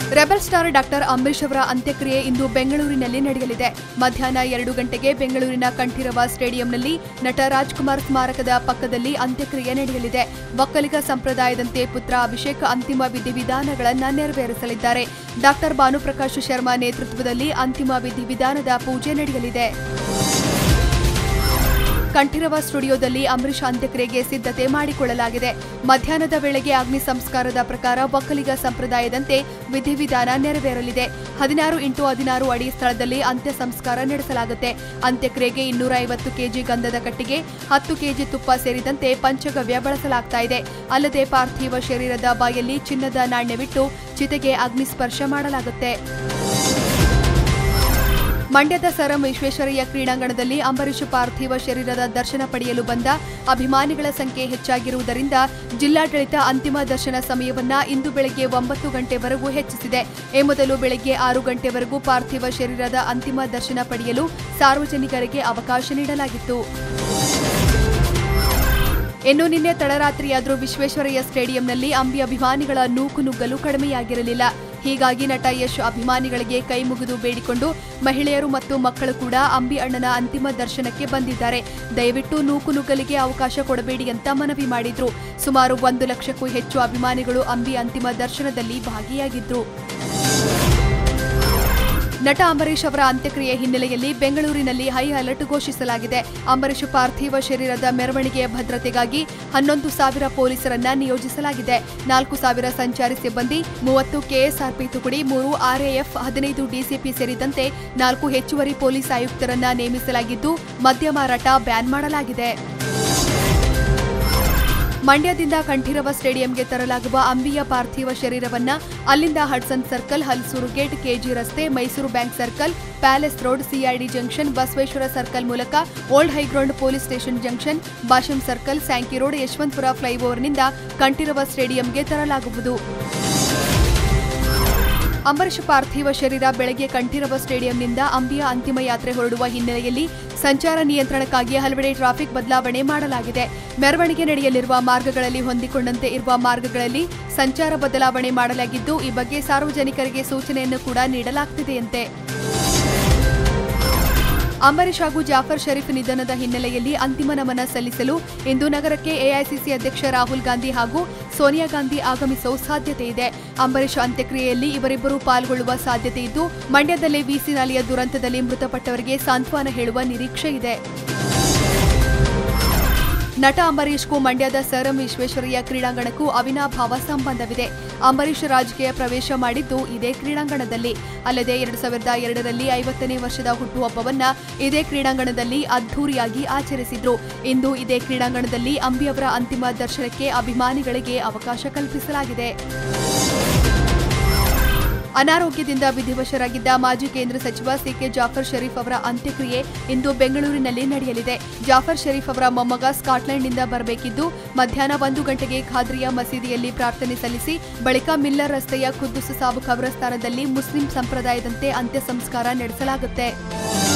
rebel star doctor Ambareesh ಅವರ ಅಂತ್ಯಕ್ರಿಯೆ ಇಂದು ಬೆಂಗಳೂರಿನಲ್ಲಿ ನಡೆಯಲಿದೆ ಮಧ್ಯಾಹ್ನ ಎರಡು ಗಂಟೆಗೆ ಬೆಂಗಳೂರಿನ ಕಂಠೀರವ ಸ್ಟೇಡಿಯಂನಲ್ಲಿ ನಟ ರಾಜ್ಕುಮಾರ್ ಸ್ಮಾರಕದ ಪಕ್ಕದಲ್ಲಿ ಅಂತ್ಯಕ್ರಿಯೆ ನಡೆಯಲಿದೆ ಒಕ್ಕಲಿಗ ಸಂಪ್ರದಾಯದಂತೆ ಪುತ್ರ ಅಭಿಷೇಕ್ ಅಂತಿಮ ವಿಧಿವಿಧಾನಗಳನ್ನು ನೆರವೇರಿಸಲಿದ್ದಾರೆ ಡಾಕ್ಟರ್ ಭಾನುಪ್ರಕಾಶ್ ಶರ್ಮಾ ನೇತೃತ್ವದಲ್ಲಿ ಅಂತಿಮ ವಿಧಿವಿಧಾನದ ಪೂಜೆ ನಡೆಯಲಿದೆ ಕಂಠೀರವ ಸ್ಟುಡಿಯೋದಲ್ಲಿ ಅಂಬರೀಷ್ ಅಂತ್ಯಕ್ರಿಯೆಗೆ ಸಿದ್ಧತೆ ಮಾಡಿಕೊಳ್ಳಲಾಗಿದೆ ಮಧ್ಯಾಹ್ನದ ವೇಳೆಗೆ ಅಗ್ನಿ ಸಂಸ್ಕಾರದ ಪ್ರಕಾರ ಒಕ್ಕಲಿಗ ಸಂಪ್ರದಾಯದಂತೆ ವಿಧಿವಿಧಾನ ನೆರವೇರಲಿದೆ ಹದಿನಾರು ಇಂಟು ಹದಿನಾರು ಅಡಿ ಸ್ಥಳದಲ್ಲಿ ಅಂತ್ಯ ಸಂಸ್ಕಾರ ನಡೆಸಲಾಗುತ್ತೆ ಅಂತ್ಯಕ್ರಿಯೆಗೆ ಇನ್ನೂರ ಐವತ್ತು ಕೆಜಿ ಗಂಧದ ಕಟ್ಟಿಗೆ ಹತ್ತು ಕೆಜಿ ತುಪ್ಪ ಸೇರಿದಂತೆ ಪಂಚಗವ್ಯ ಬಳಸಲಾಗ್ತಾ ಇದೆ ಅಲ್ಲದೆ ಪಾರ್ಥಿವ ಶರೀರದ ಬಾಯಲ್ಲಿ ಚಿನ್ನದ ನಾಣ್ಯವಿಟ್ಟು ಚಿತೆಗೆ ಅಗ್ನಿ ಸ್ಪರ್ಶ ಮಾಡಲಾಗುತ್ತೆ ಮಂಡ್ಯದ ಸರ್ ಎಂ ವಿಶ್ವೇಶ್ವರಯ್ಯ ಕ್ರೀಡಾಂಗಣದಲ್ಲಿ ಅಂಬರೀಷ್ ಪಾರ್ಥಿವ ಶರೀರದ ದರ್ಶನ ಪಡೆಯಲು ಬಂದ ಅಭಿಮಾನಿಗಳ ಸಂಖ್ಯೆ ಹೆಚ್ಚಾಗಿರುವುದರಿಂದ ಜಿಲ್ಲಾಡಳಿತ ಅಂತಿಮ ದರ್ಶನ ಸಮಯವನ್ನ ಇಂದು ಬೆಳಗ್ಗೆ ಒಂಬತ್ತು ಗಂಟೆವರೆಗೂ ಹೆಚ್ಚಿಸಿದೆ ಈ ಮೊದಲು ಬೆಳಗ್ಗೆ ಆರು ಗಂಟೆವರೆಗೂ ಪಾರ್ಥಿವ ಶರೀರದ ಅಂತಿಮ ದರ್ಶನ ಪಡೆಯಲು ಸಾರ್ವಜನಿಕರಿಗೆ ಅವಕಾಶ ನೀಡಲಾಗಿತ್ತು ಇನ್ನು ನಿನ್ನೆ ತಡರಾತ್ರಿಯಾದರೂ ವಿಶ್ವೇಶ್ವರಯ್ಯ ಸ್ಟೇಡಿಯಂನಲ್ಲಿ ಅಂಬಿ ಅಭಿಮಾನಿಗಳ ನೂಕು ನುಗ್ಗಲು ಕಡಿಮೆಯಾಗಿರಲಿಲ್ಲ ಹೀಗಾಗಿ ನಟ ಯಶ್ ಅಭಿಮಾನಿಗಳಿಗೆ ಕೈ ಮುಗಿದು ಬೇಡಿಕೊಂಡು ಮಹಿಳೆಯರು ಮತ್ತು ಮಕ್ಕಳು ಕೂಡ ಅಂಬಿ ಅಣ್ಣನ ಅಂತಿಮ ದರ್ಶನಕ್ಕೆ ಬಂದಿದ್ದಾರೆ ದಯವಿಟ್ಟು ನೂಕು ನುಗ್ಗಲಿಗೆ ಅವಕಾಶ ಕೊಡಬೇಡಿ ಅಂತ ಮನವಿ ಮಾಡಿದ್ರು ಸುಮಾರು ಒಂದು ಲಕ್ಷಕ್ಕೂ ಹೆಚ್ಚು ಅಭಿಮಾನಿಗಳು ಅಂಬಿ ಅಂತಿಮ ದರ್ಶನದಲ್ಲಿ ಭಾಗಿಯಾಗಿದ್ರು ನಟ ಅಂಬರೀಷ್ ಅವರ ಅಂತ್ಯಕ್ರಿಯೆ ಹಿನ್ನೆಲೆಯಲ್ಲಿ ಬೆಂಗಳೂರಿನಲ್ಲಿ ಹೈ ಅಲರ್ಟ್ ಘೋಷಿಸಲಾಗಿದೆ ಅಂಬರೀಷ್ ಪಾರ್ಥಿವ ಶರೀರದ ಮೆರವಣಿಗೆಯ ಭದ್ರತೆಗಾಗಿ ಹನ್ನೊಂದು ಸಾವಿರ ಪೊಲೀಸರನ್ನ ನಿಯೋಜಿಸಲಾಗಿದೆ ನಾಲ್ಕು ಸಾವಿರ ಸಂಚಾರಿ ಸಿಬ್ಬಂದಿ ಮೂವತ್ತು ಕೆಎಸ್ಆರ್ಪಿ ತುಕಡಿ ಮೂರು ಆರ್ಎಎಫ್ ಹದಿನೈದು ಡಿಸಿಪಿ ಸೇರಿದಂತೆ ನಾಲ್ಕು ಹೆಚ್ಚುವರಿ ಪೊಲೀಸ್ ಆಯುಕ್ತರನ್ನ ನೇಮಿಸಲಾಗಿದ್ದು ಮದ್ಯ ಮಾರಾಟ ಬ್ಯಾನ್ ಮಾಡಲಾಗಿದೆ ಮಂಡ್ಯದಿಂದ ಕಂಠೀರವ ಸ್ಟೇಡಿಯಂಗೆ ತರಲಾಗುವ ಅಂಬಿಯ ಪಾರ್ಥಿವ ಶರೀರವನ್ನ ಅಲ್ಲಿಂದ Hudson circle Halasuru gate KG ರಸ್ತೆ Mysuru bank circle palace road CID junction Basaveshwara circle ಮೂಲಕ old high ground police station junction Basham circle Sankey road Yeshwanthpur ಫ್ಲೈಓವರ್ನಿಂದ ಕಂಠೀರವ ಸ್ಟೇಡಿಯಂಗೆ ತರಲಾಗುವುದು ಅಂಬರೀಷ್ ಪಾರ್ಥಿವ ಶರೀರ ಬೆಳಗ್ಗೆ ಕಂಠೀರವ ಸ್ಟೇಡಿಯಂನಿಂದ ಅಂಬಿಯ ಅಂತಿಮ ಯಾತ್ರೆ ಹೊರಡುವ ಹಿನ್ನೆಲೆಯಲ್ಲಿ ಸಂಚಾರ ನಿಯಂತ್ರಣಕ್ಕಾಗಿ ಹಲವೆಡೆ ಟ್ರಾಫಿಕ್ ಬದಲಾವಣೆ ಮಾಡಲಾಗಿದೆ ಮೆರವಣಿಗೆ ನಡೆಯಲಿರುವ ಮಾರ್ಗಗಳಲ್ಲಿ ಹೊಂದಿಕೊಂಡಂತೆ ಇರುವ ಮಾರ್ಗಗಳಲ್ಲಿ ಸಂಚಾರ ಬದಲಾವಣೆ ಮಾಡಲಾಗಿದ್ದು ಈ ಬಗ್ಗೆ ಸಾರ್ವಜನಿಕರಿಗೆ ಸೂಚನೆಯನ್ನು ಕೂಡ ನೀಡಲಾಗ್ತಿದೆಯಂತೆ ಅಂಬರೀಷ್ ಹಾಗೂ ಜಾಫರ್ ಶರೀಫ್ ನಿಧನದ ಹಿನ್ನೆಲೆಯಲ್ಲಿ ಅಂತಿಮ ನಮನ ಸಲ್ಲಿಸಲು ಇಂದು ನಗರಕ್ಕೆ ಎಐಸಿಸಿ ಅಧ್ಯಕ್ಷ ರಾಹುಲ್ ಗಾಂಧಿ ಹಾಗೂ ಸೋನಿಯಾ ಗಾಂಧಿ ಆಗಮಿಸುವ ಸಾಧ್ಯತೆ ಇದೆ ಅಂಬರೀಷ್ ಅಂತ್ಯಕ್ರಿಯೆಯಲ್ಲಿ ಇವರಿಬ್ಬರು ಪಾಲ್ಗೊಳ್ಳುವ ಸಾಧ್ಯತೆ ಇದ್ದು ಮಂಡ್ಯದಲ್ಲಿ ವಿಸಿ ನಾಲೆಯ ದುರಂತದಲ್ಲಿ ಮೃತಪಟ್ಟವರಿಗೆ ಸಾಂತ್ವನ ಹೇಳುವ ನಿರೀಕ್ಷೆ ಇದೆ ನಟ ಅಂಬರೀಷ್ಗೂ ಮಂಡ್ಯದ ಸರ್ ಎಂ ವಿಶ್ವೇಶ್ವರಯ್ಯ ಕ್ರೀಡಾಂಗಣಕ್ಕೂ ಅವಿನಾಭಾವ ಸಂಬಂಧವಿದೆ ಅಂಬರೀಷ್ ರಾಜಕೀಯ ಪ್ರವೇಶ ಮಾಡಿದ್ದು ಇದೇ ಕ್ರೀಡಾಂಗಣದಲ್ಲಿ ಅಲ್ಲದೆ ಎರಡು ಸಾವಿರದ ಎರಡರಲ್ಲಿ ಐವತ್ತನೇ ವರ್ಷದ ಹುಟ್ಟುಹಬ್ಬವನ್ನ ಇದೇ ಕ್ರೀಡಾಂಗಣದಲ್ಲಿ ಅದ್ಧೂರಿಯಾಗಿ ಆಚರಿಸಿದ್ರು ಇಂದು ಇದೇ ಕ್ರೀಡಾಂಗಣದಲ್ಲಿ ಅಂಬಿಯವರ ಅಂತಿಮ ದರ್ಶನಕ್ಕೆ ಅಭಿಮಾನಿಗಳಿಗೆ ಅವಕಾಶ ಕಲ್ಪಿಸಲಾಗಿದೆ ಅನಾರೋಗ್ಯದಿಂದ ವಿಧಿವಶರಾಗಿದ್ದ ಮಾಜಿ ಕೇಂದ್ರ ಸಚಿವ ಸಿಕೆ ಜಾಫರ್ ಶರೀಫ್ ಅವರ ಅಂತ್ಯಕ್ರಿಯೆ ಇಂದು ಬೆಂಗಳೂರಿನಲ್ಲಿ ನಡೆಯಲಿದೆ ಜಾಫರ್ ಶರೀಫ್ ಅವರ ಮೊಮ್ಮಗ ಸ್ಕಾಟ್ಲೆಂಡ್ನಿಂದ ಬರಬೇಕಿದ್ದು ಮಧ್ಯಾಹ್ನ ಒಂದು ಗಂಟೆಗೆ ಖಾದ್ರಿಯ ಮಸೀದಿಯಲ್ಲಿ ಪ್ರಾರ್ಥನೆ ಸಲ್ಲಿಸಿ ಬಳಿಕ ಮಿಲ್ಲರ್ ರಸ್ತೆಯ ಖುದ್ದುಸ್ ಸಾಬು ಕಬ್ರಸ್ಥಾನದಲ್ಲಿ ಮುಸ್ಲಿಂ ಸಂಪ್ರದಾಯದಂತೆ ಅಂತ್ಯ ಸಂಸ್ಕಾರ ನಡೆಸಲಾಗುತ್ತೆ